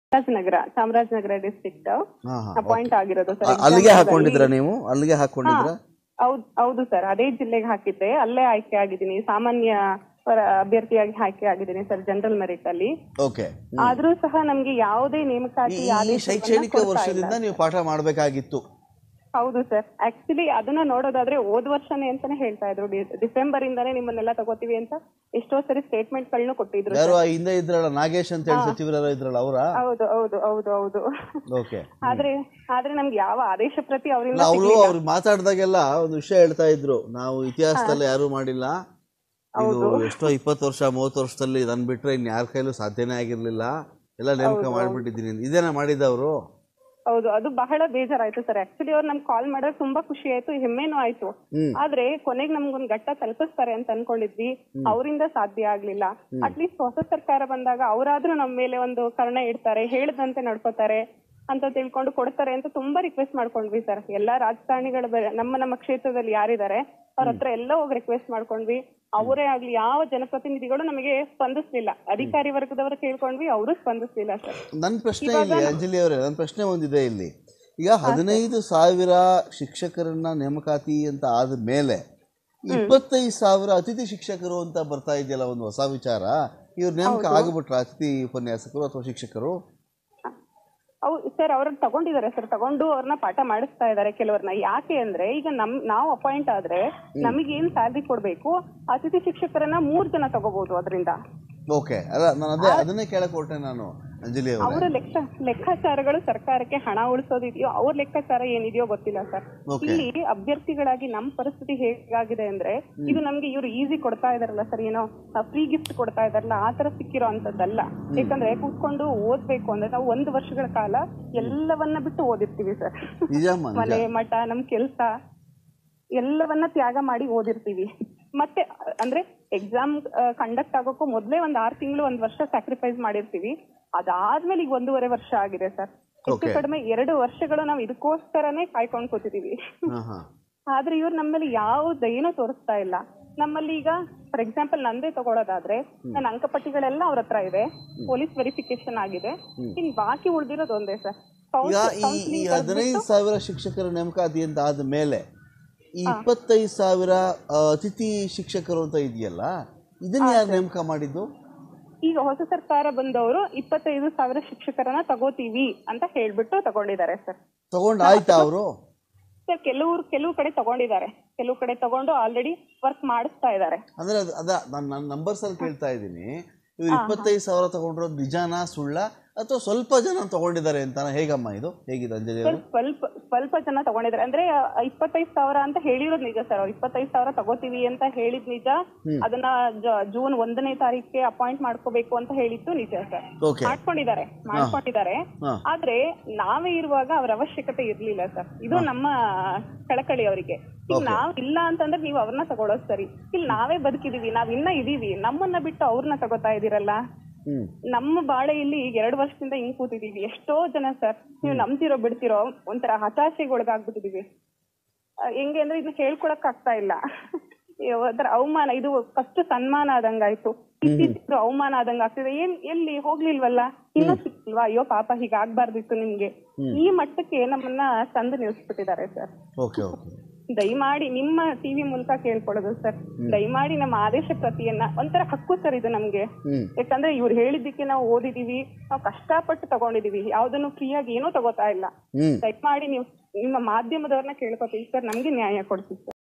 Chamarajanagar Chamarajanagar district ಹಾ ಹಾ appoint ಆಗಿರೋದು ಆ, ಸರ್ ಅಲ್ಲಿಗೆ ಹಾಕೊಂಡಿದ್ರ ನೀವು ಅಲ್ಲಿಗೆ ಹಾಕೊಂಡಿದ್ರ ಹೌದು ಹೌದು ಸರ್ ಅದೇ ಜಿಲ್ಲೆಗೆ ಹಾಕಿದ್ದೆ ಅಲ್ಲೇ ಆಯ್ಕೆ ಆಗಿದ್ದೀನಿ ಸಾಮಾನ್ಯ ಪರ- ಅಭ್ಯರ್ಥಿಯಾಗಿ ಆಯ್ಕೆ ಆಗಿದ್ದೀನಿ ಸರ್ ಜನರಲ್ ಮೆರಿಟ್ ಅಲ್ಲಿ ಓಕೆ ಆದ್ರೂ ಸಹ ನಮ್ಗೆ ಯಾವುದೇ ನೇಮಕಾತಿ ಈ ಆದೇಶವನ್ನ ಶೈಕ್ಷಣಿಕ ಕೊಡ್ತಾ ಇಲ್ಲ. ವರ್ಷದಿಂದ ನೀವು ಪಾಠ ಮಾಡಬೇಕಾಗಿತ್ತು ಹೌದು ಸರ್ ಆಕ್ಚುಲಿ ಅದನ್ನ ನೋಡೋದಾದ್ರೆ ಹೋದ್ ವರ್ಷನೇ ಅಂತಾನೆ ಹೇಳ್ತಾ ಇದ್ರು ಡಿ- ಡಿಸೆಂಬರ್ ಇಂದಾನೇ ನಿಮ್ಮನ್ನೆಲ್ಲ ತಗೋತೀವಿ ಅಂತ ಎಷ್ಟೋ ಸರಿ ಸ್ಟೇಟ್ಮೆಂಟ್ ಗಳನ್ನೂ ಕೊಟ್ಟಿದ್ರು ಯಾರು ಆ ಹಿಂದೆ ಇದ್ರಲ್ಲ ನಾಗೇಶ್ ಅಂತ ಹೇಳಿ ಸಚಿವರೆಲ್ಲ ಇದ್ರಲ್ಲ ಅವರ ಹೌದು ಹೌದು ಹೌದು ಹೌದು ಓಕೆ ಆದ್ರೆ ಆದ್ರೆ ನಮ್ಗೆ ಯಾವ ಆದೇಶ ಪ್ರತಿ ಅವರಿಂದ ಅವರು ಅವ್ರು ಮಾತಾಡಿದಾಗೆಲ್ಲ ಒಂದು ವಿಷಯ ಹೇಳ್ತಾ ಇದ್ರು ನಾವು ಇತಿಹಾಸದಲ್ಲಿ ಯಾರು ಮಾಡಿಲ್ಲ ಇದು ಎಷ್ಟೋ ಇಪ್ಪತ್ತು ವರ್ಷ ಮೂವತ್ತು ವರ್ಷದಲ್ಲಿ ನನ್ ಬಿಟ್ರೆ ಇನ್ ಯಾರ ಕೈಲೂ ಸಾಧ್ಯನೇ ಆಗಿರ್ಲಿಲ್ಲ ಎಲ್ಲ ನೇಮಕ ಮಾಡ್ಬಿಟ್ಟಿದ್ದೀನಿ ಅಂತ. ಇದೇನ ಮಾಡಿದವರು ಹೌದು ಅದು ಬಹಳ ಬೇಜಾರಾಯ್ತು ಸರ್ ಆಕ್ಚುಲಿ ಅವ್ರು ನಮ್ಗೆ ಕಾಲ್ ಮಾಡೋದು ತುಂಬಾ ಖುಷಿ ಆಯ್ತು ಹೆಮ್ಮೆನೂ ಆಯ್ತು ಹ್ಮ್. ಆದ್ರೆ ಕೊನೆಗೆ ನಮ್ಗೊಂದ್ ಘಟ್ಟ ತಲುಪಿಸ್ತಾರೆ ಅಂತ ಅನ್ಕೊಂಡಿದ್ವಿ ಅವರಿಂದ ಸಾಧ್ಯ ಆಗ್ಲಿಲ್ಲ ಅಟ್ಲೀಸ್ಟ್ ಹೊಸ ಸರ್ಕಾರ ಬಂದಾಗ ಅವರಾದ್ರೂ ನಮ್ಮ ಮೇಲೆ ಒಂದು ಕರ್ಣ ಇಡ್ತಾರೆ ಹೇಳ್ದಂತೆ ನಡ್ಕೋತಾರೆ ಅಂತ ತಿಳ್ಕೊಂಡು ಕೊಡ್ತಾರೆ ಅಂತ ತುಂಬಾ ರಿಕ್ವೆಸ್ಟ್ ಮಾಡ್ಕೊಂಡ್ವಿ ಸರ್ ಎಲ್ಲಾ ರಾಜಕಾರಣಿಗಳು ಬೇರೆ- ನಮ್ಮ ನಮ್ಮ ಕ್ಷೇತ್ರದಲ್ಲಿ ಯಾರಿದ್ದಾರೆ ಅವ್ರ ಹತ್ರ ಎಲ್ಲ ಹೋಗಿ ರಿಕ್ವೆಸ್ಟ್ ಮಾಡ್ಕೊಂಡ್ವಿ ಅವರೇ ಆಗ್ಲಿ ಯಾವ ಜನಪ್ರತಿನಿಧಿಗಳು ನಮಗೆ ಸ್ಪಂದಿಸ್ಲಿಲ್ಲ ಅಧಿಕಾರಿ ವರ್ಗದವರು ಕೇಳ್ಕೊಂಡ್ವಿ ಅವರು ಸ್ಪಂದಿಸ್ಲಿಲ್ಲ ಸರ್ ನನ್ನ ಪ್ರಶ್ನೆ ಇಲ್ಲಿ ಅಂಜಲಿ ಅವರೇ ನನ್ನ ಪ್ರಶ್ನೆ ಒಂದಿದೆ ಇಲ್ಲಿ ಈಗ ಹದಿನೈದು ಸಾವಿರ ಶಿಕ್ಷಕರನ್ನ ನೇಮಕಾತಿ ಅಂತ ಆದ ಮೇಲೆ ಇಪ್ಪತ್ತೈದು ಸಾವಿರ ಅತಿಥಿ ಶಿಕ್ಷಕರು ಅಂತ ಬರ್ತಾ ಇದೆಯಲ್ಲ ಒಂದು ಹೊಸ ವಿಚಾರ ಇವ್ರು ನೇಮಕ ಆಗಿಬಿಟ್ರ ಅತಿಥಿ ಉಪನ್ಯಾಸಕರು ಅಥವಾ ಶಿಕ್ಷಕರು ಅವ್ ಸರ್ ಅವ್ರನ್ನ ತಗೊಂಡಿದ್ದಾರೆ ಸರ್ ತಗೊಂಡು ಅವ್ರನ್ನ ಪಾಠ ಮಾಡಿಸ್ತಾ ಇದ್ದಾರೆ ಕೆಲವ್ರನ್ನ ಯಾಕೆ ಅಂದ್ರೆ ಈಗ ನಮ್ ನಾವು ಅಪಾಯಿಂಟ್ ಆದ್ರೆ ನಮಗೆ ಏನ್ ಸ್ಯಾಲ್ರಿ ಕೊಡ್ಬೇಕು ಅತಿಥಿ ಶಿಕ್ಷಕರನ್ನ ಮೂರ್ ಜನ ತಗೋಬಹುದು ಅದರಿಂದ ಓಕೆ ಅಲ್ಲ ನಾನು ಅದೇ ಅದನ್ನೇ ಕೇಳಕ್ ಹೊರಟೆ ನಾನು ಅಂಜಲಿ ಅವರೇ ಅವರ ಲೆಕ್ಕ ಲೆಕ್ಕಾಚಾರಗಳು ಸರ್ಕಾರಕ್ಕೆ ಹಣ ಉಳಿಸೋದಿದೆಯೋ ಅವ್ರ ಲೆಕ್ಕಾಚಾರ ಏನಿದೆಯೋ ಗೊತ್ತಿಲ್ಲ ಸರ್ Okay. ಇಲ್ಲಿ ಅಭ್ಯರ್ಥಿಗಳಾಗಿ ನಮ್ ಪರಿಸ್ಥಿತಿ ಹೇಗಾಗಿದೆ ಅಂದ್ರೆ ಇದು ನಮ್ಗೆ ಇವ್ರು ಈಸಿ ಕೊಡ್ತಾ ಇದಾರಲ್ಲ ಸರ್ ಏನೋ ಫ್ರೀ ಗಿಫ್ಟ್ ಕೊಡ್ತಾ ಇದಾರಲ್ಲ ಆ ತರ ಸಿಕ್ಕಿರೋ ಅಂತದ್ದಲ್ಲ ಯಾಕಂದ್ರೆ ಕೂತ್ಕೊಂಡು ಓದ್ಬೇಕು ಅಂದ್ರೆ ನಾವು ಒಂದು ವರ್ಷಗಳ ಕಾಲ ಎಲ್ಲವನ್ನ ಬಿಟ್ಟು ಓದಿರ್ತೀವಿ ಸರ್ ನಿಜಮ್ಮ ನಿಜ ಮನೆ ಮಠ ನಮ್ ಕೆಲ್ಸ ಎಲ್ಲವನ್ನ ತ್ಯಾಗ ಮಾಡಿ ಓದಿರ್ತೀವಿ ಮತ್ತೆ ಅ- ಅಂದ್ರೆ ಎಕ್ಸಾಮ್ ಕಂಡಕ್ಟ್ ಆಗೋಕ್ಕೂ ಮೊದ್ಲೇ ಒಂದ್ ಆರ್ ತಿಂಗಳು ಒಂದ್ ವರ್ಷ ಸ್ಯಾಕ್ರಿಫೈಸ್ ಮಾಡಿರ್ತೀವಿ ಅದಾದ್ಮೇಲೆ ಈಗ ಒಂದೂವರೆ ವರ್ಷ ಆಗಿದೆ ಸರ್ ಹೆಚ್ಚು Okay. ಕಡಿಮೆ ಎರಡು ವರ್ಷಗಳು ನಾವು ಇದಕ್ಕೋಸ್ಕರನೇ ಕಾಯ್ಕೊಂಡ್ ಕೂತಿದೀವಿ ಹಾಂ ಹಾಂ ಆದ್ರೆ ಇವ್ರು ನಮ್ಮಲ್ಲಿ ಯಾವುದೇನೂ ತೋರಿಸ್ತಾ ಇಲ್ಲ ನಮ್ಮಲ್ಲಿ ಈಗ ಫಾರ್ ಎಕ್ಸಾಂಪಲ್ ನಂದೇ ತಗೊಳ್ಳೋದಾದ್ರೆ ನನ್ನ ಅಂಕಪಟ್ಟಿಗಳೆಲ್ಲ ಅವ್ರ ಹತ್ರ ಇದೆ ಪೊಲೀಸ್ ವೆರಿಫಿಕೇಶನ್ ಆಗಿದೆ ಇನ್ ಬಾಕಿ ಉಳ್ದಿರೋದು ಒಂದೇ ಸರ್ ಈಗ ಈ ಈ ಹದಿನೈದು ಸಾವಿರ ಶಿಕ್ಷಕರ ನೇಮಕಾತಿ ಅಂತ ಆದ ಮೇಲೆ ಈ ಇಪ್ಪತ್ತೈದು ಸಾವಿರ ಆ, ಅತಿಥಿ ಶಿಕ್ಷಕರು ಅಂತ ಇದೆಯಲ್ಲ ಇದನ್ನ ಯಾರು ನೇಮಕ ಮಾಡಿದ್ದು ಈಗ ಹೊಸ ಸರ್ಕಾರ ಬಂದವರು ಇಪ್ಪತ್ತೈದು ಸಾವಿರ ಶಿಕ್ಷಕರನ್ನ ತಗೋತೀವಿ ಅಂತ ಹೇಳ್ಬಿಟ್ಟು ತಗೊಂಡಿದ್ದಾರೆ ಸರ್ ತಗೊಂಡು ಆಯ್ತಾ ಅವರು ಸರ್ ಕೆಲವ್ರು ಕೆಲವು ಕಡೆ ತಗೊಂಡಿದ್ದಾರೆ ಕೆಲವು ಕಡೆ ತಗೊಂಡು ಆಲ್ರೆಡಿ ವರ್ಕ್ ಮಾಡಿಸ್ತಾ ಇದ್ದಾರೆ ಅಂದ್ರೆ ಅದು ಅದ ನಾನು ನನ್ನ ನಂಬರ್ಸ್ ಅಲ್ಲಿ ಕೇಳ್ತಾ ಇದ್ದೀನಿ ಇವ್ರು ಇಪ್ಪತ್ತೈದು ಸಾವಿರ ತಗೊಂಡಿರೋದು ನಿಜಾನ ಸುಳ್ಳ ಅಥವಾ ಸ್ವಲ್ಪ ಜನ ತಗೊಂಡಿದ್ದಾರೆ ಅಂತ ಹೇಗಮ್ಮ ಇದು ಹೇಗಿದೆ ಅಂಜಲಿ ಸರ್ ಅವರು ಸ್ವಲ್ಪ ಸ್ವಲ್ಪ ಜನ ತಗೊಂಡಿದ್ದಾರೆ ಅಂದ್ರೆ ಇಪ್ಪತ್ತೈದು ಸಾವಿರ ಅಂತ ಹೇಳಿರೋದು ನಿಜ ಸರ್ ಅವ್ರು ಇಪ್ಪತ್ತೈದು ಸಾವಿರ ತಗೋತೀವಿ ಅಂತ ಹೇಳಿದ್ ನಿಜ ಅದನ್ನ ಜ- ಜೂನ್ ಒಂದನೇ ತಾರೀಕಿಗೆ ಅಪಾಯಿಂಟ್ ಮಾಡ್ಕೋಬೇಕು ಅಂತ ಹೇಳಿದ್ದು ನಿಜ ಸರ್ ಓಕೆ ಮಾಡ್ಕೊಂಡಿದ್ದಾರೆ ಮಾಡ್ಕೊಂಡಿದ್ದಾರೆ ಹಾ. ಆದ್ರೆ ನಾವೇ ಇರುವಾಗ ಅವ್ರ ಅವಶ್ಯಕತೆ ಇರ್ಲಿಲ್ಲ ಸರ್ ಇದು ನಮ್ಮ ಕಳಕಳಿ ಅವರಿಗೆ ಈಗ ನಾವ್ ಇಲ್ಲ ಅಂತಂದ್ರೆ ನೀವು ಅವ್ರನ್ನ ತಗೊಳೋದ್ ಸರಿ ಇಲ್ಲಿ ನಾವೇ ಬದುಕಿದೀವಿ ನಾವ್ ಇನ್ನ ಇದೀವಿ ನಮ್ಮನ್ನ ಬಿಟ್ಟು ಅವ್ರನ್ನ ತಗೋತಾ ಇದೀರಲ್ಲ ಹ್ಮ್ ನಮ್ಮ ಬಾಳೆ ಇಲ್ಲಿ ಈಗ ಎರಡು ವರ್ಷದಿಂದ ಹಿಂಗ್ ಕೂತಿದೀವಿ ಎಷ್ಟೋ ಜನ ಸರ್ ನೀವು ನಂಬ್ತಿರೋ ಬಿಡ್ತಿರೋ ಒಂಥರ ಹತಾಶೆಗೆ ಒಳಗಾಗ್ಬಿಟ್ಟಿದೀವಿ ಆ, ಹೆಂಗೆ ಅಂದ್ರೆ ಇದನ್ನ ಹೇಳ್ಕೊಳಕ್ ಆಗ್ತಾ ಇಲ್ಲ ಈ ಒಂಥರ ಅವಮಾನ ಇದು ಫಸ್ಟ್ ಸನ್ಮಾನ ಆದಂಗಾಯ್ತು ಇತ್ತೀಚಿಗೆ ಅವಮಾನ ಆದಂಗ ಆಗ್ತಿದೆ ಏನ್ ಎಲ್ಲಿ ಹೋಗ್ಲಿಲ್ವಲ್ಲ ಇನ್ನೂ ಸಿಕ್ಕಿಲ್ವಾ ಅಯ್ಯೋ ಪಾಪ ಹೀಗಾಗ್ಬಾರ್ದಿತ್ತು ನಿಮ್ಗೆ ಈ ಮಟ್ಟಕ್ಕೆ ನಮ್ಮನ್ನ ತಂದು ನಿಲ್ಸ್ಬಿಟ್ಟಿದ್ದಾರೆ ಸರ್ ಓಕೆ ಓಕೆ ದಯಮಾಡಿ ನಿಮ್ಮ ಟಿವಿ ಮೂಲಕ ಕೇಳ್ಕೊಳ್ಳೋದು ಸರ್ ದಯಮಾಡಿ ನಮ್ಮ ಆದೇಶ ಪ್ರತಿಯನ್ನ ಒಂಥರ ಹಕ್ಕು ಸರ್ ಇದು ನಮ್ಗೆ ಹ್ಮ್ ಯಾಕಂದ್ರೆ ಇವ್ರು ಹೇಳಿದ್ದಕ್ಕೆ ನಾವು ಓದಿದೀವಿ ನಾವು ಕಷ್ಟಪಟ್ಟು ತಗೊಂಡಿದೀವಿ ಯಾವ್ದನ್ನು ಫ್ರೀಯಾಗಿ ಏನೂ ತಗೋತಾ ಇಲ್ಲ ಹ್ಮ್ ದಯಮಾಡಿ ನೀವು ನಿಮ್ಮ ಮಾಧ್ಯಮದವ್ರನ್ನ ಕೇಳ್ಕೊತೀವಿ ಸರ್ ನಮ್ಗೆ ನ್ಯಾಯ ಕೊಡ್ತೀವಿ ಸರ್